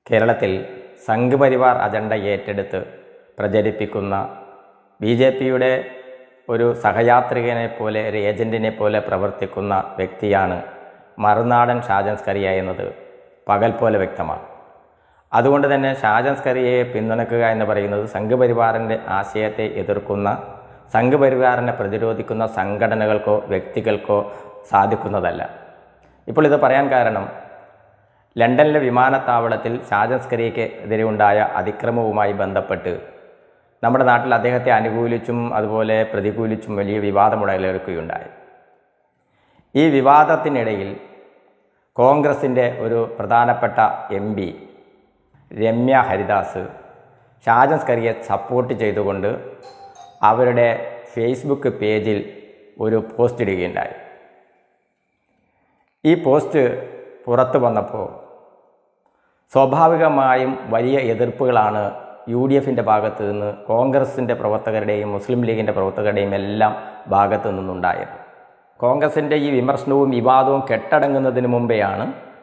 കേരളത്തിൽ സംഘപരിവാർ അജണ്ട ഏറ്റെടുത്ത് പ്രചരിപ്പിക്കുന്ന ബി ജെ പിയുടെ ഒരു സഹയാത്രികനെ പോലെ ഒരു ഏജൻറ്റിനെ പോലെ പ്രവർത്തിക്കുന്ന വ്യക്തിയാണ് മറുനാടൻ ഷാജൻ സ്കറിയ എന്നത് പകൽ പോലെ വ്യക്തമാണ് അതുകൊണ്ട് തന്നെ ഷാജൻ സ്കറിയയെ പിന്തുണയ്ക്കുക എന്ന് പറയുന്നത് സംഘപരിവാറിൻ്റെ ആശയത്തെ എതിർക്കുന്ന സംഘപരിവാറിനെ പ്രതിരോധിക്കുന്ന സംഘടനകൾക്കോ വ്യക്തികൾക്കോ സാധിക്കുന്നതല്ല ഇപ്പോൾ ഇത് പറയാൻ കാരണം ലണ്ടനിലെ വിമാനത്താവളത്തിൽ ഷാജൻ സ്കറിയയ്ക്ക് എതിരെ ഉണ്ടായ അതിക്രമവുമായി ബന്ധപ്പെട്ട് നമ്മുടെ നാട്ടിൽ അദ്ദേഹത്തെ അനുകൂലിച്ചും അതുപോലെ പ്രതികൂലിച്ചും വലിയ വിവാദം ഉടലെടുക്കുകയുണ്ടായി ഈ വിവാദത്തിനിടയിൽ കോൺഗ്രസിൻ്റെ ഒരു പ്രധാനപ്പെട്ട എം പി രമ്യ ഹരിദാസ് ഷാജൻ സ്കറിയെ സപ്പോർട്ട് ചെയ്തുകൊണ്ട് അവരുടെ ഫേസ്ബുക്ക് പേജിൽ ഒരു പോസ്റ്റ് ഇടുകയുണ്ടായി ഈ പോസ്റ്റ് പുറത്തു വന്നപ്പോൾ സ്വാഭാവികമായും വലിയ എതിർപ്പുകളാണ് യു ഡി എഫിൻ്റെ ഭാഗത്തു നിന്ന് കോൺഗ്രസിൻ്റെ പ്രവർത്തകരുടെയും മുസ്ലിം ലീഗിൻ്റെ പ്രവർത്തകരുടെയും എല്ലാം ഭാഗത്തു നിന്നുണ്ടായത് കോൺഗ്രസിൻ്റെ ഈ വിമർശനവും വിവാദവും കെട്ടടങ്ങുന്നതിന് മുമ്പെയാണ്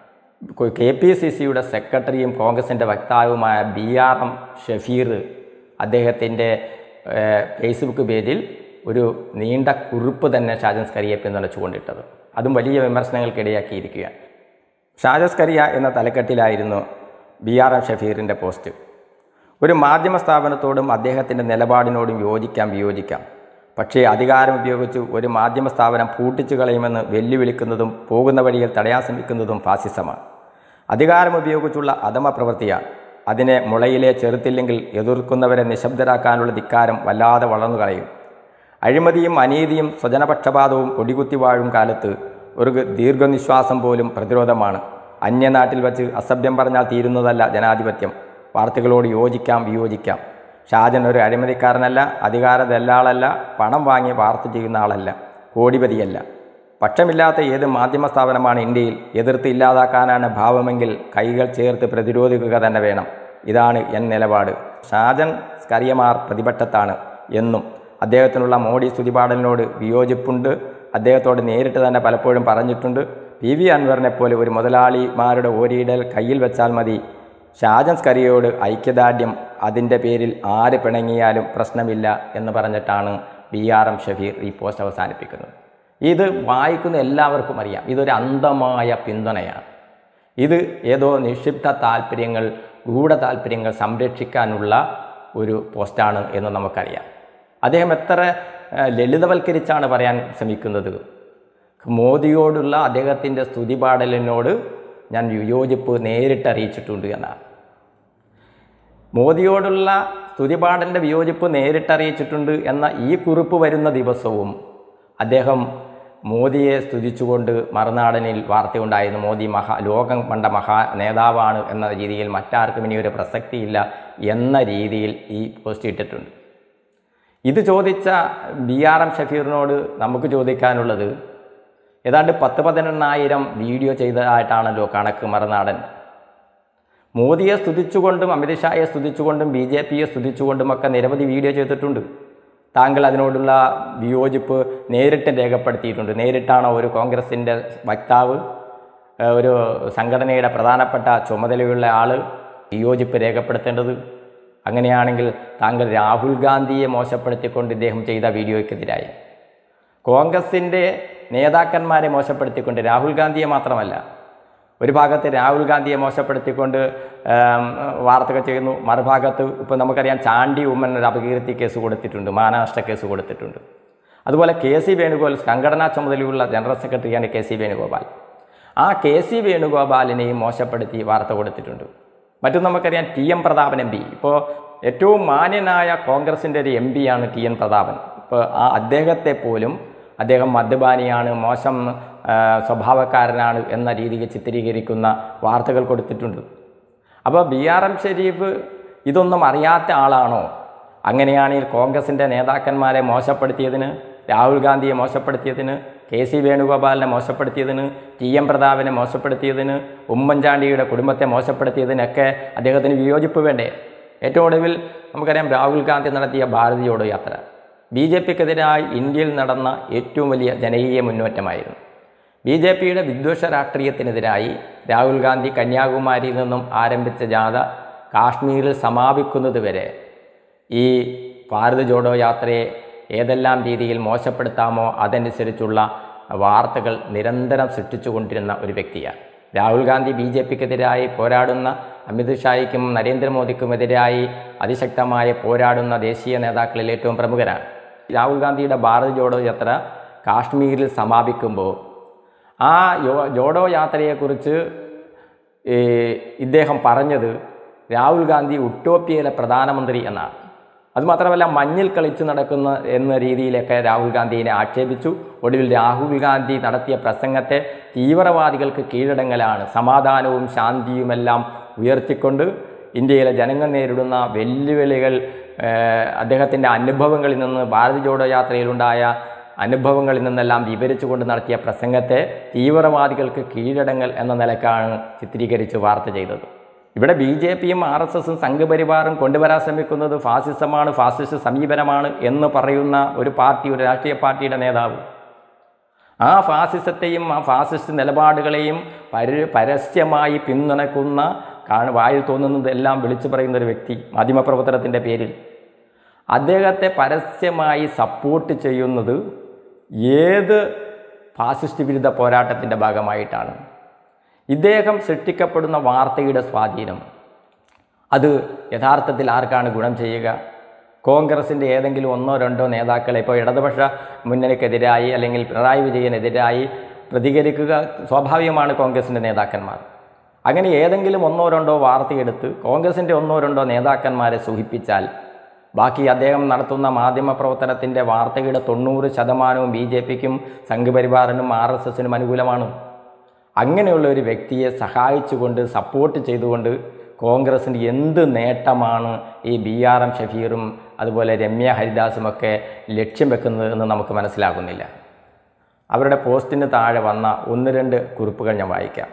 കെ പി സി സിയുടെ സെക്രട്ടറിയും കോൺഗ്രസിൻ്റെ വക്താവുമായ ബി ആർ എം ഷഫീർ അദ്ദേഹത്തിൻ്റെ ഫേസ്ബുക്ക് പേജിൽ ഒരു നീണ്ട കുറിപ്പ് തന്നെ ഷാജൻ സ്കരിയെ പിന്തുണച്ചുകൊണ്ടിട്ടത് അതും വലിയ വിമർശനങ്ങൾക്കിടയാക്കിയിരിക്കുകയാണ് ഷാജൻ സ്കരിയ എന്ന തലക്കെട്ടിലായിരുന്നു ബി ആർ എം ഷഫീറിൻ്റെ പോസ്റ്റ് ഒരു മാധ്യമ സ്ഥാപനത്തോടും അദ്ദേഹത്തിൻ്റെ നിലപാടിനോടും യോജിക്കാം വിയോജിക്കാം പക്ഷേ അധികാരം ഉപയോഗിച്ച് ഒരു മാധ്യമ സ്ഥാപനം പൂട്ടിച്ചു കളയുമെന്ന് വെല്ലുവിളിക്കുന്നതും പോകുന്ന വഴിയിൽ തടയാൻ ശ്രമിക്കുന്നതും ഫാസിസമാണ് അധികാരം ഉപയോഗിച്ചുള്ള അധമ പ്രവൃത്തിയാണ് അതിനെ മുളയിലെ ചെറുത്തില്ലെങ്കിൽ എതിർക്കുന്നവരെ നിശബ്ദരാക്കാനുള്ള ധിക്കാരം വല്ലാതെ വളർന്നു കളയും അഴിമതിയും അനീതിയും സ്വജനപക്ഷപാതവും ഒടികുത്തി വാഴും കാലത്ത് ഒരു ദീർഘനിശ്വാസം പോലും പ്രതിരോധമാണ് അന്യനാട്ടിൽ വച്ച് അസഭ്യം പറഞ്ഞാൽ തീരുന്നതല്ല ജനാധിപത്യം വാർത്തകളോട് യോജിക്കാം വിയോജിക്കാം ഷാജൻ ഒരു അഴിമതിക്കാരനല്ല അധികാര ദല്ലാളല്ല പണം വാങ്ങി വാർത്ത ചെയ്യുന്ന ആളല്ല കോടിപതിയല്ല പക്ഷമില്ലാത്ത ഏത് മാധ്യമ സ്ഥാപനമാണ് ഇന്ത്യയിൽ എതിർത്ത് ഇല്ലാതാക്കാനാണ് ഭാവമെങ്കിൽ കൈകൾ ചേർത്ത് പ്രതിരോധിക്കുക തന്നെ വേണം ഇതാണ് എൻ നിലപാട് ഷാജൻ സ്കറിയമാർ പ്രതിപക്ഷത്താണ് എന്നും അദ്ദേഹത്തിനുള്ള മോഡി സ്തുതിപാടലിനോട് വിയോജിപ്പുണ്ട് അദ്ദേഹത്തോട് നേരിട്ട് തന്നെ പലപ്പോഴും പറഞ്ഞിട്ടുണ്ട് പി വി അൻവറിനെ പോലെ ഒരു മുതലാളിമാരുടെ ഓരിയിടൽ കയ്യിൽ വെച്ചാൽ മതി ഷാജൻ സ്കറിയോട് ഐക്യദാർഢ്യം അതിൻ്റെ പേരിൽ ആര് പിണങ്ങിയാലും പ്രശ്നമില്ല എന്ന് പറഞ്ഞിട്ടാണ് ബി ആർ എം ഷഫീർ ഈ പോസ്റ്റ് അവസാനിപ്പിക്കുന്നത് ഇത് വായിക്കുന്ന എല്ലാവർക്കും അറിയാം ഇതൊരു അന്ധമായ പിന്തുണയാണ് ഇത് ഏതോ നിക്ഷിപ്ത താല്പര്യങ്ങൾ ഗൂഢ താല്പര്യങ്ങൾ സംരക്ഷിക്കാനുള്ള ഒരു പോസ്റ്റാണ് എന്ന് നമുക്കറിയാം അദ്ദേഹം എത്ര ലളിതവൽക്കരിച്ചാണ് പറയാൻ ശ്രമിക്കുന്നത് മോദിയോടുള്ള അദ്ദേഹത്തിൻ്റെ സ്തുതിപാടലിനോട് ഞാൻ വിയോജിപ്പ് നേരിട്ട് അറിയിച്ചിട്ടുണ്ട് എന്നാണ് മോദിയോടുള്ള സ്തുതിപാടലിൻ്റെ വിയോജിപ്പ് നേരിട്ട് അറിയിച്ചിട്ടുണ്ട് എന്ന ഈ കുറിപ്പ് വരുന്ന ദിവസവും അദ്ദേഹം മോദിയെ സ്തുതിച്ചുകൊണ്ട് മറുനാടനിൽ വാർത്തയുണ്ടായിരുന്നു മോദി മഹാ ലോകം കണ്ട മഹാ നേതാവാണ് എന്ന രീതിയിൽ മറ്റാർക്കും ഇനി ഒരു പ്രസക്തിയില്ല എന്ന രീതിയിൽ ഈ പോസ്റ്റ് ഇട്ടിട്ടുണ്ട് ഇത് ചോദിച്ച ബി ആർ എം ഷഫീറിനോട് നമുക്ക് ചോദിക്കാനുള്ളത് ഏതാണ്ട് പത്ത് പതിനെണ്ണായിരം വീഡിയോ ചെയ്തതായിട്ടാണല്ലോ കണക്ക് മറുനാടൻ മോദിയെ സ്തുതിച്ചുകൊണ്ടും അമിത്ഷായെ സ്തുതിച്ചുകൊണ്ടും ബി ജെ പിയെ സ്തുതിച്ചുകൊണ്ടുമൊക്കെ നിരവധി വീഡിയോ ചെയ്തിട്ടുണ്ട് താങ്കൾ അതിനോടുള്ള വിയോജിപ്പ് നേരിട്ട് രേഖപ്പെടുത്തിയിട്ടുണ്ട് നേരിട്ടാണോ ഒരു കോൺഗ്രസിൻ്റെ വക്താവ് ഒരു സംഘടനയുടെ പ്രധാനപ്പെട്ട ചുമതലയുള്ള ആൾ വിയോജിപ്പ് രേഖപ്പെടുത്തേണ്ടത് അങ്ങനെയാണെങ്കിൽ താങ്കൾ രാഹുൽ ഗാന്ധിയെ മോശപ്പെടുത്തിക്കൊണ്ട് ഇദ്ദേഹം ചെയ്ത വീഡിയോയ്ക്കെതിരായി കോൺഗ്രസിൻ്റെ നേതാക്കന്മാരെ മോശപ്പെടുത്തിക്കൊണ്ട് രാഹുൽ ഗാന്ധിയെ മാത്രമല്ല ഒരു ഭാഗത്ത് രാഹുൽ ഗാന്ധിയെ മോശപ്പെടുത്തിക്കൊണ്ട് വാർത്തകൾ ചെയ്യുന്നു മറുഭാഗത്ത് ഇപ്പോൾ നമുക്കറിയാം ചാണ്ടി ഉമ്മൻ ഒരു അപകീർത്തി കേസ് കൊടുത്തിട്ടുണ്ട് മാനനഷ്ട കേസ് കൊടുത്തിട്ടുണ്ട് അതുപോലെ കെ സി വേണുഗോപാൽ സംഘടനാ ചുമതലയുള്ള ജനറൽ സെക്രട്ടറിയാണ് കെ സി വേണുഗോപാൽ ആ കെ സി വേണുഗോപാലിനെയും മോശപ്പെടുത്തി വാർത്ത കൊടുത്തിട്ടുണ്ട് മറ്റൊന്ന് നമുക്കറിയാം T M Prathapan M P ഇപ്പോൾ ഏറ്റവും മാന്യനായ കോൺഗ്രസിൻ്റെ ഒരു എം പിയാണ് ടി എൻ പ്രതാപൻ ഇപ്പോൾ ആ അദ്ദേഹത്തെ പോലും അദ്ദേഹം മദ്യപാനിയാണ് മോശം സ്വഭാവക്കാരനാണ് എന്ന രീതിയിൽ ചിത്രീകരിക്കുന്ന വാർത്തകൾ കൊടുത്തിട്ടുണ്ട് അപ്പോൾ ബി ആർ എം ഷെരീഫ് ഇതൊന്നും അറിയാത്ത ആളാണോ അങ്ങനെയാണെങ്കിൽ കോൺഗ്രസിൻ്റെ നേതാക്കന്മാരെ മോശപ്പെടുത്തിയതിന് രാഹുൽ ഗാന്ധിയെ മോശപ്പെടുത്തിയതിന് കെ സി വേണുഗോപാലിനെ മോശപ്പെടുത്തിയതിന് ടി എം പ്രതാപിനെ മോശപ്പെടുത്തിയതിന് ഉമ്മൻചാണ്ടിയുടെ കുടുംബത്തെ മോശപ്പെടുത്തിയതിനൊക്കെ അദ്ദേഹത്തിന് വിയോജിപ്പ് വേണ്ടേ ഏറ്റവും ഒടുവിൽ നമുക്കറിയാം രാഹുൽ ഗാന്ധി നടത്തിയ ഭാരതീയോട് യാത്ര ബി ജെ പിക്കെതിരായി ഇന്ത്യയിൽ നടന്ന ഏറ്റവും വലിയ ജനകീയ മുന്നേറ്റമായിരുന്നു ബി ജെ പിയുടെ വിദ്വേഷ രാഷ്ട്രീയത്തിനെതിരായി രാഹുൽ ഗാന്ധി കന്യാകുമാരിയിൽ നിന്നും ആരംഭിച്ച ജാഥ കാശ്മീരിൽ സമാപിക്കുന്നതുവരെ ഈ ഭാരത് ജോഡോ യാത്രയെ ഏതെല്ലാം രീതിയിൽ മോശപ്പെടുത്താമോ അതനുസരിച്ചുള്ള വാർത്തകൾ നിരന്തരം സൃഷ്ടിച്ചുകൊണ്ടിരുന്ന ഒരു വ്യക്തിയാണ് രാഹുൽ ഗാന്ധി ബി ജെ പിക്കെതിരായി പോരാടുന്ന അമിത് ഷായ്ക്കും നരേന്ദ്രമോദിക്കുമെതിരായി അതിശക്തമായി പോരാടുന്ന ദേശീയ നേതാക്കളിൽ ഏറ്റവും പ്രമുഖരാണ് രാഹുൽ ഗാന്ധിയുടെ ഭാരത് ജോഡോ യാത്ര കാശ്മീരിൽ സമാപിക്കുമ്പോൾ ആ യോ ജോഡോ യാത്രയെക്കുറിച്ച് ഈ ഇദ്ദേഹം പറഞ്ഞത് രാഹുൽ ഗാന്ധി ഉട്ടോപ്യയിലെ പ്രധാനമന്ത്രി എന്നാണ് അതുമാത്രമല്ല മഞ്ഞിൽ കളിച്ച് നടക്കുന്ന എന്ന രീതിയിലൊക്കെ രാഹുൽ ഗാന്ധിയെ ആക്ഷേപിച്ചു ഒടുവിൽ രാഹുൽ ഗാന്ധി നടത്തിയ പ്രസംഗത്തെ തീവ്രവാദികൾക്ക് കീഴടങ്ങലാണ് സമാധാനവും ശാന്തിയുമെല്ലാം ഉയർത്തിക്കൊണ്ട് ഇന്ത്യയിലെ ജനങ്ങൾ നേരിടുന്ന വെല്ലുവിളികൾ അദ്ദേഹത്തിൻ്റെ അനുഭവങ്ങളിൽ നിന്ന് ഭാരത് ജോഡോ യാത്രയിലുണ്ടായ അനുഭവങ്ങളിൽ നിന്നെല്ലാം വിവരിച്ചുകൊണ്ട് നടത്തിയ പ്രസംഗത്തെ തീവ്രവാദികൾക്ക് കീഴടങ്ങൽ എന്ന നിലക്കാണ് ചിത്രീകരിച്ച് വാർത്ത ചെയ്തത് ഇവിടെ ബി ജെ പിയും ആർ എസ് എസും സംഘപരിവാറും കൊണ്ടുവരാൻ ശ്രമിക്കുന്നത് ഫാസിസമാണ് ഫാസിസ്റ്റ് സമീപനമാണ് എന്ന് പറയുന്ന ഒരു പാർട്ടി ഒരു രാഷ്ട്രീയ പാർട്ടിയുടെ നേതാവ് ആ ഫാസിസത്തെയും ആ ഫാസിസ്റ്റ് നിലപാടുകളെയും പര പരസ്യമായി പിന്തുണയ്ക്കുന്ന കാണ വായിൽ തോന്നുന്നതെല്ലാം വിളിച്ചു പറയുന്ന ഒരു വ്യക്തി മാധ്യമപ്രവർത്തനത്തിൻ്റെ പേരിൽ അദ്ദേഹത്തെ പരസ്യമായി സപ്പോർട്ട് ചെയ്യുന്നത് ഏത് ഫാസിസ്റ്റ് വിരുദ്ധ പോരാട്ടത്തിൻ്റെ ഭാഗമായിട്ടാണ് ഇദ്ദേഹം സൃഷ്ടിക്കപ്പെടുന്ന വാർത്തയുടെ സ്വാധീനം അത് യഥാർത്ഥത്തിൽ ആർക്കാണ് ഗുണം ചെയ്യുക കോൺഗ്രസിൻ്റെ ഏതെങ്കിലും ഒന്നോ രണ്ടോ നേതാക്കളെ ഇപ്പോൾ ഇടതുപക്ഷ മുന്നണിക്കെതിരായി അല്ലെങ്കിൽ പിണറായി വിജയനെതിരായി പ്രതികരിക്കുക സ്വാഭാവികമാണ് കോൺഗ്രസിൻ്റെ നേതാക്കന്മാർ അങ്ങനെ ഏതെങ്കിലും ഒന്നോ രണ്ടോ വാർത്തയെടുത്ത് കോൺഗ്രസിൻ്റെ ഒന്നോ രണ്ടോ നേതാക്കന്മാരെ സൂഹിപ്പിച്ചാൽ ബാക്കി അദ്ദേഹം നടത്തുന്ന മാധ്യമ പ്രവർത്തനത്തിൻ്റെ വാർത്തയുടെ തൊണ്ണൂറ് ശതമാനവും ബി ജെ പിക്കും സംഘപരിവാറിനും ആർ എസ് എസിനും അനുകൂലമാണ് അങ്ങനെയുള്ള ഒരു വ്യക്തിയെ സഹായിച്ചുകൊണ്ട് സപ്പോർട്ട് ചെയ്തുകൊണ്ട് കോൺഗ്രസിന് എന്ത് നേട്ടമാണ് ഈ ബി ആർ എം ഷഫീറും അതുപോലെ രമ്യ ഹരിദാസുമൊക്കെ ലക്ഷ്യം വെക്കുന്നത് എന്ന് നമുക്ക് മനസ്സിലാകുന്നില്ല അവരുടെ പോസ്റ്റിന് താഴെ വന്ന ഒന്ന് രണ്ട് കുറിപ്പുകൾ ഞാൻ വായിക്കാം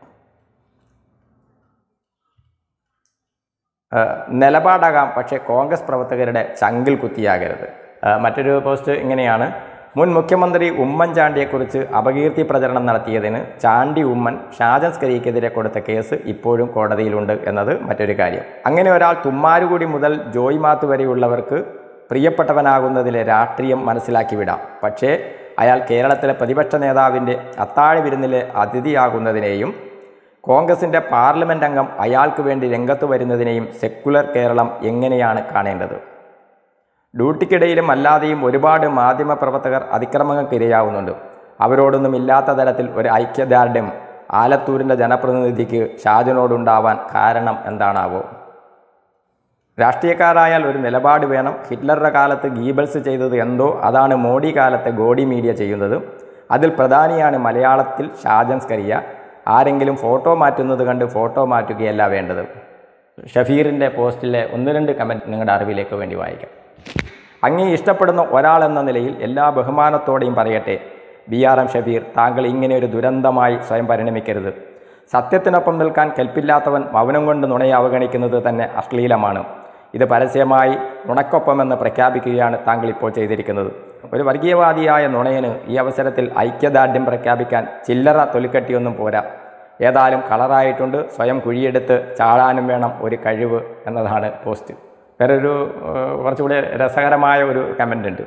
നിലപാടാകാം പക്ഷേ കോൺഗ്രസ് പ്രവർത്തകരുടെ ചങ്കിൽ കുത്തിയാകരുത് മറ്റൊരു പോസ്റ്റ് ഇങ്ങനെയാണ് മുൻ മുഖ്യമന്ത്രി ഉമ്മൻചാണ്ടിയെക്കുറിച്ച് അപകീർത്തി പ്രചരണം നടത്തിയതിന് ചാണ്ടി ഉമ്മൻ ഷാജൻ സ്കരീക്കെതിരെ കൊടുത്ത കേസ് ഇപ്പോഴും കോടതിയിലുണ്ട് എന്നത് മറ്റൊരു കാര്യം അങ്ങനെ ഒരാൾ തുമ്മാരുകൂടി മുതൽ ജോയ് മാത്തു വരെയുള്ളവർക്ക് പ്രിയപ്പെട്ടവനാകുന്നതിലെ രാഷ്ട്രീയം മനസ്സിലാക്കി വിടാം പക്ഷേ അയാൾ കേരളത്തിലെ പ്രതിപക്ഷ നേതാവിൻ്റെ അത്താഴ വിരുന്നിലെ അതിഥിയാകുന്നതിനെയും കോൺഗ്രസിൻ്റെ പാർലമെൻ്റ് അംഗം അയാൾക്ക് വേണ്ടി രംഗത്ത് വരുന്നതിനെയും സെക്കുലർ കേരളം എങ്ങനെയാണ് കാണേണ്ടത് ഡ്യൂട്ടിക്കിടയിലും അല്ലാതെയും ഒരുപാട് മാധ്യമപ്രവർത്തകർ അതിക്രമങ്ങൾക്ക് ഇരയാവുന്നുണ്ട് അവരോടൊന്നും ഇല്ലാത്ത തരത്തിൽ ഒരു ഐക്യദാർഢ്യം ആലത്തൂരിൻ്റെ ജനപ്രതിനിധിക്ക് ഷാജനോടുണ്ടാവാൻ കാരണം എന്താണാവോ രാഷ്ട്രീയക്കാരായാൽ ഒരു നിലപാട് വേണം ഹിറ്റ്ലറുടെ കാലത്ത് ഗീബൽസ് ചെയ്തത് എന്തോ അതാണ് മോഡി കാലത്തെ ഗോഡി മീഡിയ ചെയ്യുന്നത് അതിൽ പ്രധാനിയാണ് മലയാളത്തിൽ ഷാജൻ സ്കരിയ ആരെങ്കിലും ഫോട്ടോ മാറ്റുന്നത് കണ്ട് ഫോട്ടോ മാറ്റുകയല്ല വേണ്ടത് ഷഫീറിൻ്റെ പോസ്റ്റിലെ ഒന്ന് രണ്ട് കമൻറ്റ് നിങ്ങളുടെ അറിവിലേക്ക് വേണ്ടി വായിക്കാം അങ്ങേ ഇഷ്ടപ്പെടുന്ന ഒരാളെന്ന നിലയിൽ എല്ലാ ബഹുമാനത്തോടെയും പറയട്ടെ ബി ആർ എം ഷഫീർ താങ്കൾ ഇങ്ങനെ ഒരു ദുരന്തമായി സ്വയം പരിണമിക്കരുത് സത്യത്തിനൊപ്പം നിൽക്കാൻ കെൽപ്പില്ലാത്തവൻ മൗനം കൊണ്ട് നുണയെ അവഗണിക്കുന്നത് തന്നെ അശ്ലീലമാണ് ഇത് പരസ്യമായി നുണക്കൊപ്പമെന്ന് പ്രഖ്യാപിക്കുകയാണ് താങ്കൾ ഇപ്പോൾ ചെയ്തിരിക്കുന്നത് ഒരു വർഗീയവാദിയായ നുണയന് ഈ അവസരത്തിൽ ഐക്യദാർഢ്യം പ്രഖ്യാപിക്കാൻ ചില്ലറ തൊലിക്കട്ടിയൊന്നും പോരാ ഏതായാലും കളറായിട്ടുണ്ട് സ്വയം കുഴിയെടുത്ത് ചാടാനും വേണം ഒരു കഴിവ് എന്നതാണ് പോസ്റ്റ് വേറൊരു കുറച്ചുകൂടി രസകരമായ ഒരു കമൻ്റ് ഉണ്ട്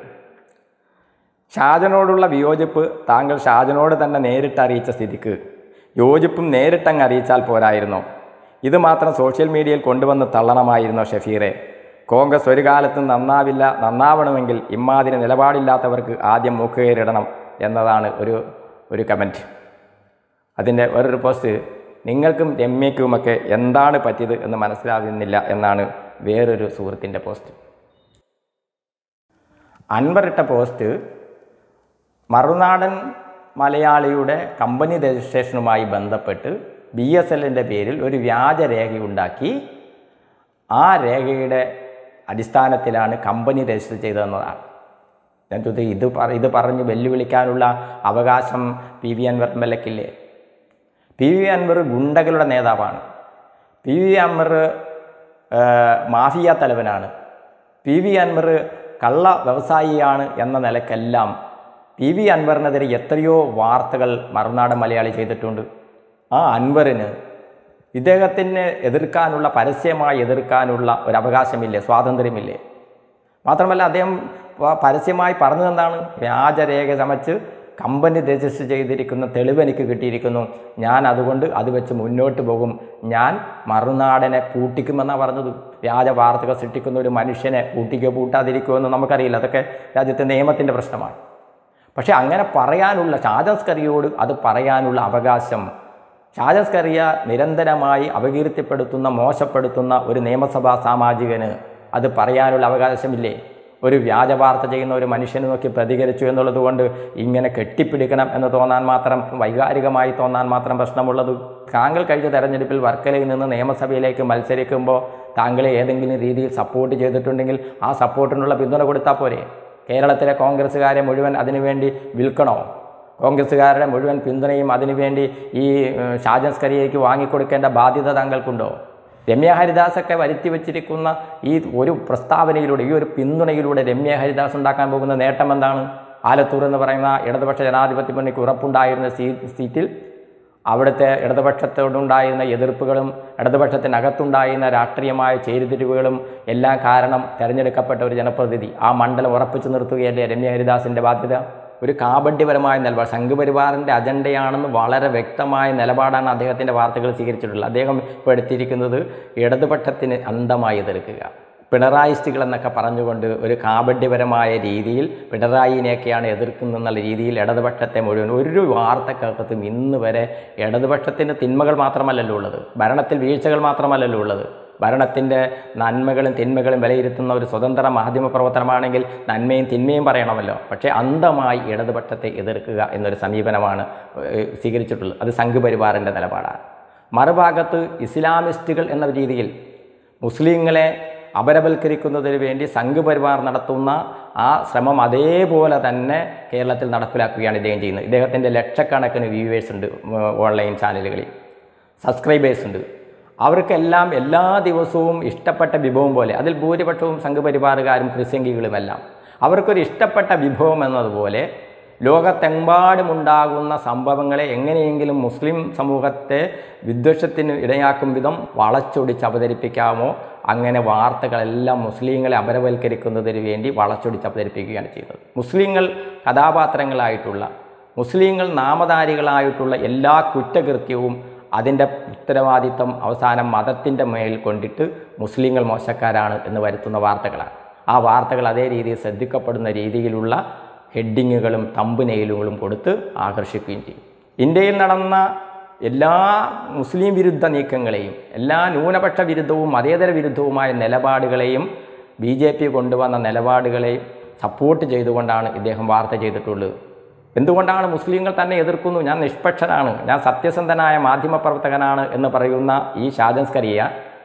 ഷാജനോടുള്ള വിയോജിപ്പ് താങ്കൾ ഷാജനോട് തന്നെ നേരിട്ട് അറിയിച്ച സ്ഥിതിക്ക് യോജിപ്പും നേരിട്ടങ്ങ് അറിയിച്ചാൽ പോരായിരുന്നോ ഇത് മാത്രം സോഷ്യൽ മീഡിയയിൽ കൊണ്ടുവന്ന് തള്ളണമായിരുന്നോ ഷഫീറെ കോൺഗ്രസ് ഒരു കാലത്തും നന്നാവില്ല നന്നാവണമെങ്കിൽ ഇമ്മാതിരി നിലപാടില്ലാത്തവർക്ക് ആദ്യം മൂക്കുകയറിടണം എന്നതാണ് ഒരു ഒരു കമൻറ്റ് അതിൻ്റെ വേറൊരു പോസ്റ്റ് നിങ്ങൾക്കും രമ്യക്കുമൊക്കെ എന്താണ് പറ്റിയത് എന്ന് മനസ്സിലാകുന്നില്ല എന്നാണ് വേറൊരു സുഹൃത്തിൻ്റെ പോസ്റ്റ് അൻവർ ഇട്ട പോസ്റ്റ് മറുനാടൻ മലയാളിയുടെ കമ്പനി രജിസ്ട്രേഷനുമായി ബന്ധപ്പെട്ട് ബി എസ് എല്ലിൻ്റെ പേരിൽ ഒരു വ്യാജരേഖയുണ്ടാക്കി ആ രേഖയുടെ അടിസ്ഥാനത്തിലാണ് കമ്പനി രജിസ്റ്റർ ചെയ്തതെന്നതാണ് ഞാൻ ചോദിച്ചു ഇത് പറ ഇത് പറഞ്ഞ് വെല്ലുവിളിക്കാനുള്ള അവകാശം P V Anvar M L എക്കില്ലേ പി വി അൻവർ ഗുണ്ടകളുടെ നേതാവാണ് പി വി അൻവർ മാഫിയ തലവനാണ് പി വി അൻവർ കള്ള വ്യവസായിയാണ് എന്ന നിലക്കെല്ലാം പി വി അൻവറിനെതിരെ എത്രയോ വാർത്തകൾ മറുനാടൻ മലയാളി ചെയ്തിട്ടുണ്ട് ആ അൻവറിന് ഇദ്ദേഹത്തിന് എതിർക്കാനുള്ള പരസ്യമായി എതിർക്കാനുള്ള ഒരു അവകാശമില്ലേ സ്വാതന്ത്ര്യമില്ലേ മാത്രമല്ല അദ്ദേഹം പ- പരസ്യമായി പറഞ്ഞതെന്താണ് വ്യാജരേഖ ചമച്ച് കമ്പനി രജിസ്റ്റർ ചെയ്തിരിക്കുന്ന തെളിവ് എനിക്ക് കിട്ടിയിരിക്കുന്നു ഞാൻ അതുകൊണ്ട് അത് വെച്ച് മുന്നോട്ട് പോകും ഞാൻ മറുനാടനെ പൂട്ടിക്കുമെന്നാണ് പറഞ്ഞത് വ്യാജ വാർത്തകൾ സൃഷ്ടിക്കുന്ന ഒരു മനുഷ്യനെ പൂട്ടിക്കോ പൂട്ടാതിരിക്കുമോ എന്ന് നമുക്കറിയില്ല അതൊക്കെ രാജ്യത്തെ നിയമത്തിൻ്റെ പ്രശ്നമാണ് പക്ഷേ അങ്ങനെ പറയാനുള്ള ഷാജസ്കറിയോട് അത് പറയാനുള്ള അവകാശം ഷാജസ്കറിയ നിരന്തരമായി അപകീർത്തിപ്പെടുത്തുന്ന മോശപ്പെടുത്തുന്ന ഒരു നിയമസഭാ സാമാജികന് അത് പറയാനുള്ള അവകാശമില്ലേ ഒരു വ്യാജ വാർത്ത ചെയ്യുന്ന ഒരു മനുഷ്യനെ നോക്കി പ്രതികരിച്ചു എന്നുള്ളത് കൊണ്ട് ഇങ്ങനെ കെട്ടിപ്പിടിക്കണം എന്ന് തോന്നാൻ മാത്രം വൈകാരികമായി തോന്നാൻ മാത്രം പ്രശ്നമുള്ളത് താങ്കൾ കഴിഞ്ഞ തെരഞ്ഞെടുപ്പിൽ വർക്കലയിൽ നിന്ന് നിയമസഭയിലേക്ക് മത്സരിക്കുമ്പോൾ താങ്കളെ ഏതെങ്കിലും രീതിയിൽ സപ്പോർട്ട് ചെയ്തിട്ടുണ്ടെങ്കിൽ ആ സപ്പോർട്ടിനുള്ള പിന്തുണ കൊടുത്താൽ പോരെ കേരളത്തിലെ കോൺഗ്രസ്സുകാരെ മുഴുവൻ അതിനുവേണ്ടി വിൽക്കണോ കോൺഗ്രസ്സുകാരുടെ മുഴുവൻ പിന്തുണയും അതിനുവേണ്ടി ഈ ഏഹ്, ഷാജൻ സ്കറിയയ്ക്ക് വാങ്ങിക്കൊടുക്കേണ്ട ബാധ്യത താങ്കൾക്കുണ്ടോ രമ്യ ഹരിദാസൊക്കെ വരുത്തി വച്ചിരിക്കുന്ന ഈ ഒരു പ്രസ്താവനയിലൂടെ ഈ ഒരു പിന്തുണയിലൂടെ രമ്യ ഹരിദാസ് ഉണ്ടാക്കാൻ പോകുന്ന നേട്ടം എന്താണ് ആലത്തൂർ എന്ന് പറയുന്ന ഇടതുപക്ഷ ജനാധിപത്യ മുന്നണിക്ക് ഉറപ്പുണ്ടായിരുന്ന സീ സീറ്റിൽ അവിടുത്തെ ഇടതുപക്ഷത്തോടുണ്ടായിരുന്ന എതിർപ്പുകളും ഇടതുപക്ഷത്തിനകത്തുണ്ടായിരുന്ന രാഷ്ട്രീയമായ ചേരിതിരിവുകളും എല്ലാം കാരണം തിരഞ്ഞെടുക്കപ്പെട്ട ഒരു ജനപ്രതിനിധി ആ മണ്ഡലം ഉറപ്പിച്ചു നിർത്തുകയല്ലേ രമ്യ ഹരിദാസിൻ്റെ ബാധ്യത ഒരു കാപഡ്യപരമായ നിലപാട് സംഘപരിവാറിൻ്റെ അജണ്ടയാണെന്ന് വളരെ വ്യക്തമായ നിലപാടാണ് അദ്ദേഹത്തിൻ്റെ വാർത്തകൾ സ്വീകരിച്ചിട്ടുള്ളത് അദ്ദേഹം ഇപ്പോൾ എടുത്തിരിക്കുന്നത് ഇടതുപക്ഷത്തിന് അന്ധമായി എതിർക്കുക പിണറായിസ്റ്റുകൾ എന്നൊക്കെ പറഞ്ഞുകൊണ്ട് ഒരു കാപഡ്യപരമായ രീതിയിൽ പിണറായിനെയൊക്കെയാണ് എതിർക്കുന്നതെന്നുള്ള രീതിയിൽ ഇടതുപക്ഷത്തെ മുഴുവൻ ഒരു വാർത്തക്കകത്തും ഇന്ന് വരെ ഇടതുപക്ഷത്തിൻ്റെ തിന്മകൾ മാത്രമല്ലല്ലോ ഉള്ളത് ഭരണത്തിൽ വീഴ്ചകൾ മാത്രമല്ലല്ലോ ഉള്ളത് ഭരണത്തിൻ്റെ നന്മകളും തിന്മകളും വിലയിരുത്തുന്ന ഒരു സ്വതന്ത്ര മാധ്യമ പ്രവർത്തനമാണെങ്കിൽ നന്മയും തിന്മയും പറയണമല്ലോ പക്ഷേ അന്ധമായി ഇടതുപക്ഷത്തെ എതിർക്കുക എന്നൊരു സമീപനമാണ് ഏഹ്, സ്വീകരിച്ചിട്ടുള്ളത് അത് സംഘപരിവാറിൻ്റെ നിലപാടാണ് മറുഭാഗത്ത് ഇസ്ലാമിസ്റ്റുകൾ എന്ന രീതിയിൽ മുസ്ലിങ്ങളെ അപരവൽക്കരിക്കുന്നതിന് വേണ്ടി സംഘപരിവാർ നടത്തുന്ന ആ ശ്രമം അതേപോലെ തന്നെ കേരളത്തിൽ നടപ്പിലാക്കുകയാണ് ഇദ്ദേഹം ചെയ്യുന്നത് ഇദ്ദേഹത്തിൻ്റെ ലക്ഷക്കണക്കിന് വ്യൂവേഴ്സ് ഉണ്ട് ഉം, ഓൺലൈൻ ചാനലുകളിൽ സബ്സ്ക്രൈബേഴ്സ് ഉണ്ട് അവർക്കെല്ലാം എല്ലാ ദിവസവും ഇഷ്ടപ്പെട്ട വിഭവം പോലെ അതിൽ ഭൂരിപക്ഷവും സംഘപരിവാറുകാരും ക്രിസ്ത്യങ്കികളുമെല്ലാം അവർക്കൊരു ഇഷ്ടപ്പെട്ട വിഭവം എന്നതുപോലെ ലോകത്തെമ്പാടുമുണ്ടാകുന്ന സംഭവങ്ങളെ എങ്ങനെയെങ്കിലും മുസ്ലിം സമൂഹത്തെ വിദ്വേഷത്തിന് ഇടയാക്കും വിധം വളച്ചൊടിച്ച് അവതരിപ്പിക്കാമോ അങ്ങനെ വാർത്തകളെല്ലാം മുസ്ലിങ്ങളെ അപരവൽക്കരിക്കുന്നതിന് വേണ്ടി വളച്ചൊടിച്ച് അവതരിപ്പിക്കുകയാണ് ചെയ്തത് മുസ്ലിങ്ങൾ കഥാപാത്രങ്ങളായിട്ടുള്ള മുസ്ലിങ്ങൾ നാമധാരികളായിട്ടുള്ള എല്ലാ കുറ്റകൃത്യവും അതിൻ്റെ ഉത്തരവാദിത്തം അവസാനം മതത്തിൻ്റെ മേൽ കൊണ്ടിട്ട് മുസ്ലിങ്ങൾ മോശക്കാരാണ് എന്ന് വരുത്തുന്ന വാർത്തകളാണ് ആ വാർത്തകൾ അതേ രീതിയിൽ ശ്രദ്ധിക്കപ്പെടുന്ന രീതിയിലുള്ള ഹെഡിങ്ങുകളും തമ്പുനെയിലുകളും കൊടുത്ത് ആകർഷിക്കുകയും ചെയ്യും ഇന്ത്യയിൽ നടന്ന എല്ലാ മുസ്ലിം വിരുദ്ധ നീക്കങ്ങളെയും എല്ലാ ന്യൂനപക്ഷ വിരുദ്ധവും മതേതര വിരുദ്ധവുമായ നിലപാടുകളെയും ബി ജെ പി കൊണ്ടുവന്ന നിലപാടുകളെയും സപ്പോർട്ട് ചെയ്തുകൊണ്ടാണ് ഇദ്ദേഹം വാർത്ത ചെയ്തിട്ടുള്ളത് എന്തുകൊണ്ടാണ് മുസ്ലിങ്ങൾ തന്നെ എതിർക്കുന്നു ഞാൻ നിഷ്പക്ഷനാണ് ഞാൻ സത്യസന്ധനായ മാധ്യമപ്രവർത്തകനാണ് എന്ന് പറയുന്ന ഈ ഷാജൻസ്കറിയ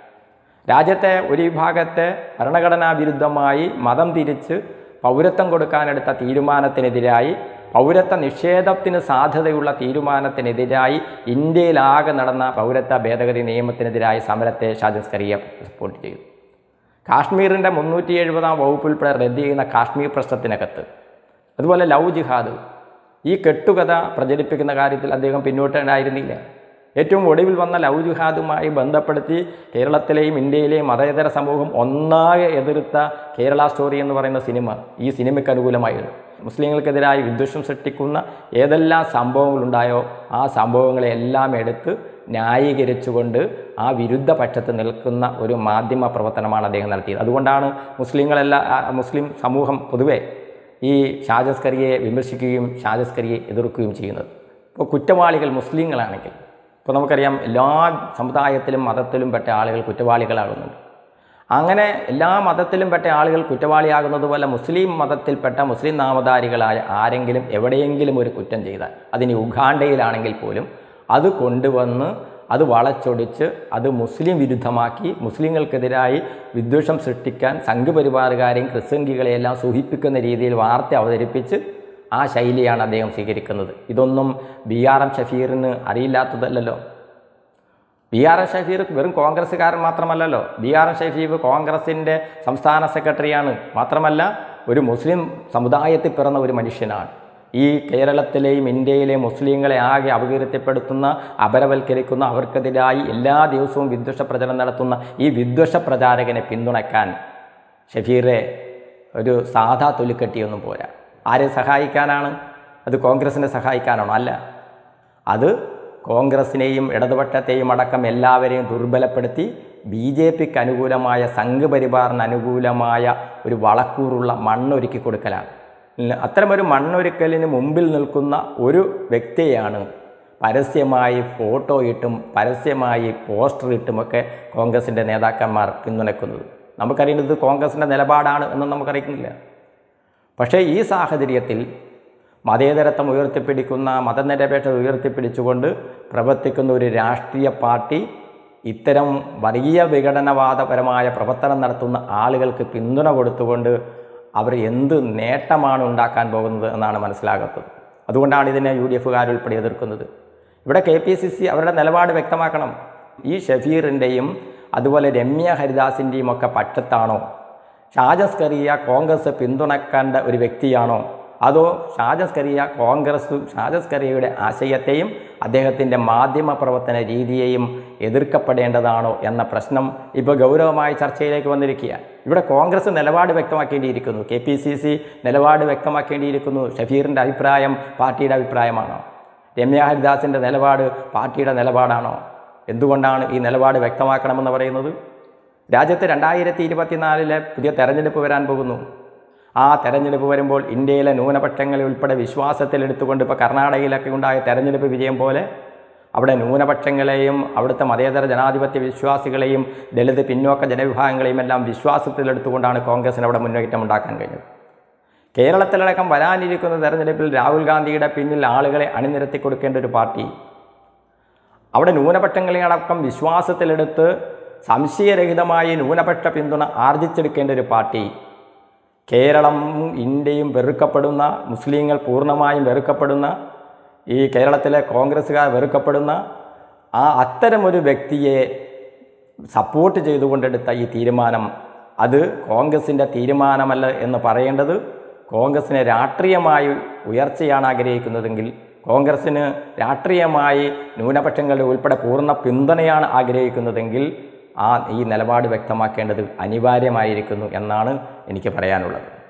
രാജ്യത്തെ ഒരു വിഭാഗത്തെ ഭരണഘടനാ വിരുദ്ധമായി മതം തിരിച്ച് പൗരത്വം കൊടുക്കാനെടുത്ത തീരുമാനത്തിനെതിരായി പൗരത്വ നിഷേധത്തിന് സാധ്യതയുള്ള തീരുമാനത്തിനെതിരായി ഇന്ത്യയിലാകെ നടന്ന പൗരത്വ ഭേദഗതി നിയമത്തിനെതിരായ സമരത്തെ ഷാജൻസ്കറിയ സപ്പോർട്ട് ചെയ്തു കാശ്മീരിൻ്റെ മുന്നൂറ്റി എഴുപതാം വകുപ്പിൽപ്പെടെ റദ്ദ് ചെയ്യുന്ന കാശ്മീർ പ്രശ്നത്തിനകത്ത് അതുപോലെ ലവ് ജിഹാദ് ഈ കെട്ടുകഥ പ്രചരിപ്പിക്കുന്ന കാര്യത്തിൽ അദ്ദേഹം പിന്നോട്ടുണ്ടായിരുന്നില്ല ഏറ്റവും ഒടുവിൽ വന്ന ലവ് ജിഹാദുമായി ബന്ധപ്പെടുത്തി കേരളത്തിലെയും ഇന്ത്യയിലെയും മതേതര സമൂഹം ഒന്നാകെ എതിർത്ത കേരള സ്റ്റോറി എന്ന് പറയുന്ന സിനിമ ഈ സിനിമയ്ക്ക് അനുകൂലമായിരുന്നു മുസ്ലിങ്ങൾക്കെതിരായി വിദ്വേഷം സൃഷ്ടിക്കുന്ന ഏതെല്ലാം സംഭവങ്ങളുണ്ടായോ ആ സംഭവങ്ങളെല്ലാം എടുത്ത് ന്യായീകരിച്ചുകൊണ്ട് ആ വിരുദ്ധ പക്ഷത്ത് നിൽക്കുന്ന ഒരു മാധ്യമ പ്രവർത്തനമാണ് അദ്ദേഹം നടത്തിയത് അതുകൊണ്ടാണ് മുസ്ലിങ്ങളെല്ലാം ആ മുസ്ലിം സമൂഹം പൊതുവെ ഈ ഷാജസ്കറിയെ വിമർശിക്കുകയും ഷാജസ്കറിയെ എതിർക്കുകയും ചെയ്യുന്നത് ഇപ്പോൾ കുറ്റവാളികൾ മുസ്ലിങ്ങളാണെങ്കിൽ ഇപ്പോൾ നമുക്കറിയാം എല്ലാ സമുദായത്തിലും മതത്തിലും പെട്ട ആളുകൾ കുറ്റവാളികളാകുന്നുണ്ട് അങ്ങനെ എല്ലാ മതത്തിലും പെട്ട ആളുകൾ കുറ്റവാളിയാകുന്നത് പോലെ മുസ്ലിം മതത്തിൽപ്പെട്ട മുസ്ലിം നാമധാരികളായ ആരെങ്കിലും എവിടെയെങ്കിലും ഒരു കുറ്റം ചെയ്താൽ അതിന് ഉഗാണ്ടയിലാണെങ്കിൽ പോലും അത് കൊണ്ടുവന്ന് അത് വളച്ചൊടിച്ച് അത് മുസ്ലിം വിരുദ്ധമാക്കി മുസ്ലിങ്ങൾക്കെതിരായി വിദ്വേഷം സൃഷ്ടിക്കാൻ സംഘപരിവാറുകാരെയും ക്രിസ്ത്യങ്കികളെയെല്ലാം സൂഹിപ്പിക്കുന്ന രീതിയിൽ വാർത്ത അവതരിപ്പിച്ച് ആ ശൈലിയാണ് അദ്ദേഹം സ്വീകരിക്കുന്നത് ഇതൊന്നും ബി ആർ എം ഷഫീറിന് അറിയില്ലാത്തതല്ലല്ലോ ബി ആർ എം ഷഫീർ വെറും കോൺഗ്രസ്സുകാരൻ മാത്രമല്ലല്ലോ ബി ആർ എം ഷഫീർ കോൺഗ്രസിൻ്റെ സംസ്ഥാന സെക്രട്ടറിയാണ് മാത്രമല്ല ഒരു മുസ്ലിം സമുദായത്തിൽ പിറന്ന ഒരു മനുഷ്യനാണ് ഈ കേരളത്തിലെയും ഇന്ത്യയിലെയും മുസ്ലിങ്ങളെ ആകെ അപകീർത്തിപ്പെടുത്തുന്ന അപരവൽക്കരിക്കുന്ന അവർക്കെതിരായി എല്ലാ ദിവസവും വിദ്വേഷ പ്രചരണം നടത്തുന്ന ഈ വിദ്വേഷ പ്രചാരകനെ പിന്തുണയ്ക്കാൻ ഷഫീറെ ഒരു സാധാ തൊലിക്കെട്ടിയൊന്നും പോരാ ആരെ സഹായിക്കാനാണ് അത് കോൺഗ്രസിനെ സഹായിക്കാനാണോ അല്ല അത് കോൺഗ്രസിനെയും ഇടതുപക്ഷത്തെയും അടക്കം എല്ലാവരെയും ദുർബലപ്പെടുത്തി ബി ജെ പിക്ക് അനുകൂലമായ സംഘപരിവാറിന് അനുകൂലമായ ഒരു വളക്കൂറുള്ള മണ്ണൊരുക്കി കൊടുക്കലാണ് ഇല്ല, അത്തരമൊരു മണ്ണൊരുക്കലിന് മുമ്പിൽ നിൽക്കുന്ന ഒരു വ്യക്തിയെയാണ് പരസ്യമായി ഫോട്ടോ ഇട്ടും പരസ്യമായി പോസ്റ്റർ ഇട്ടുമൊക്കെ കോൺഗ്രസിൻ്റെ നേതാക്കന്മാർ പിന്തുണയ്ക്കുന്നത് നമുക്കറിയുന്നത് കോൺഗ്രസിൻ്റെ നിലപാടാണ് എന്നും നമുക്കറിയുന്നില്ല പക്ഷേ ഈ സാഹചര്യത്തിൽ മതേതരത്വം ഉയർത്തിപ്പിടിക്കുന്ന മതനിരപേക്ഷത ഉയർത്തിപ്പിടിച്ചുകൊണ്ട് പ്രവർത്തിക്കുന്ന ഒരു രാഷ്ട്രീയ പാർട്ടി ഇത്തരം വലിയ വിഘടനവാദപരമായ പ്രവർത്തനം നടത്തുന്ന ആളുകൾക്ക് പിന്തുണ കൊടുത്തുകൊണ്ട് അവർ എന്ത് നേട്ടമാണ് ഉണ്ടാക്കാൻ പോകുന്നത് എന്നാണ് മനസ്സിലാകാത്തത് അതുകൊണ്ടാണ് ഇതിനെ യു ഡി എഫുകാർ ഉൾപ്പെടെ എതിർക്കുന്നത് ഇവിടെ കെ പി സി സി അവരുടെ നിലപാട് വ്യക്തമാക്കണം ഈ ഷഫീറിൻ്റെയും അതുപോലെ രമ്യ ഹരിദാസിൻ്റെയും ഒക്കെ പക്ഷത്താണോ ഷാജസ് കറിയ കോൺഗ്രസ് പിന്തുണക്കേണ്ട ഒരു വ്യക്തിയാണോ അതോ ഷാജസ് കറിയ കോൺഗ്രസ് ഷാജസ് കറിയയുടെ ആശയത്തെയും അദ്ദേഹത്തിൻ്റെ മാധ്യമ പ്രവർത്തന രീതിയെയും എതിർക്കപ്പെടേണ്ടതാണോ എന്ന പ്രശ്നം ഇപ്പോൾ ഗൗരവമായ ചർച്ചയിലേക്ക് വന്നിരിക്കുക ഇവിടെ കോൺഗ്രസ് നിലപാട് വ്യക്തമാക്കേണ്ടിയിരിക്കുന്നു കെ പി സി സി നിലപാട് വ്യക്തമാക്കേണ്ടിയിരിക്കുന്നു ഷഫീറിൻ്റെ അഭിപ്രായം പാർട്ടിയുടെ അഭിപ്രായമാണോ രമ്യ ഹരിദാസിൻ്റെ നിലപാട് പാർട്ടിയുടെ നിലപാടാണോ എന്തുകൊണ്ടാണ് ഈ നിലപാട് വ്യക്തമാക്കണമെന്ന് പറയുന്നത് രാജ്യത്ത് രണ്ടായിരത്തി ഇരുപത്തിനാലിലെ പുതിയ തെരഞ്ഞെടുപ്പ് വരാൻ പോകുന്നു ആ തെരഞ്ഞെടുപ്പ് വരുമ്പോൾ ഇന്ത്യയിലെ ന്യൂനപക്ഷങ്ങളെ ഉൾപ്പെടെ വിശ്വാസത്തിലെടുത്തുകൊണ്ട് ഇപ്പോൾ കർണാടകയിലൊക്കെ ഉണ്ടായ തെരഞ്ഞെടുപ്പ് വിജയം പോലെ അവിടെ ന്യൂനപക്ഷങ്ങളെയും അവിടുത്തെ മതേതര ജനാധിപത്യ വിശ്വാസികളെയും ദളിത് പിന്നോക്ക ജനവിഭാഗങ്ങളെയും എല്ലാം വിശ്വാസത്തിലെടുത്തുകൊണ്ടാണ് കോൺഗ്രസിന് അവിടെ മുന്നേറ്റം ഉണ്ടാക്കാൻ കഴിഞ്ഞത് കേരളത്തിലടക്കം വരാനിരിക്കുന്ന തെരഞ്ഞെടുപ്പിൽ രാഹുൽ ഗാന്ധിയുടെ പിന്നിൽ ആളുകളെ അണിനിരത്തി കൊടുക്കേണ്ട ഒരു പാർട്ടി അവിടെ ന്യൂനപക്ഷങ്ങളെ അടക്കം വിശ്വാസത്തിലെടുത്ത് സംശയരഹിതമായി ന്യൂനപക്ഷ പിന്തുണ ആർജിച്ചെടുക്കേണ്ട ഒരു പാർട്ടി കേരളം ഇന്ത്യയും വെറുക്കപ്പെടുന്ന മുസ്ലിങ്ങൾ പൂർണ്ണമായും വെറുക്കപ്പെടുന്ന ഈ കേരളത്തിലെ കോൺഗ്രസ്സുകാർ വെറുക്കപ്പെടുന്ന ആ അത്തരമൊരു വ്യക്തിയെ സപ്പോർട്ട് ചെയ്തുകൊണ്ടെടുത്ത ഈ തീരുമാനം അത് കോൺഗ്രസിൻ്റെ തീരുമാനമല്ല എന്ന് പറയേണ്ടത് കോൺഗ്രസിനെ രാഷ്ട്രീയമായി ഉയർച്ചയാണ് ആഗ്രഹിക്കുന്നതെങ്കിൽ കോൺഗ്രസ്സിന് രാഷ്ട്രീയമായി ന്യൂനപക്ഷങ്ങളുടെ ഉൾപ്പെടെ പൂർണ്ണ പിന്തുണയാണ് ആഗ്രഹിക്കുന്നതെങ്കിൽ ആ ഈ നിലപാട് വ്യക്തമാക്കേണ്ടത് അനിവാര്യമായിരിക്കുന്നു എന്നാണ് എനിക്ക് പറയാനുള്ളത്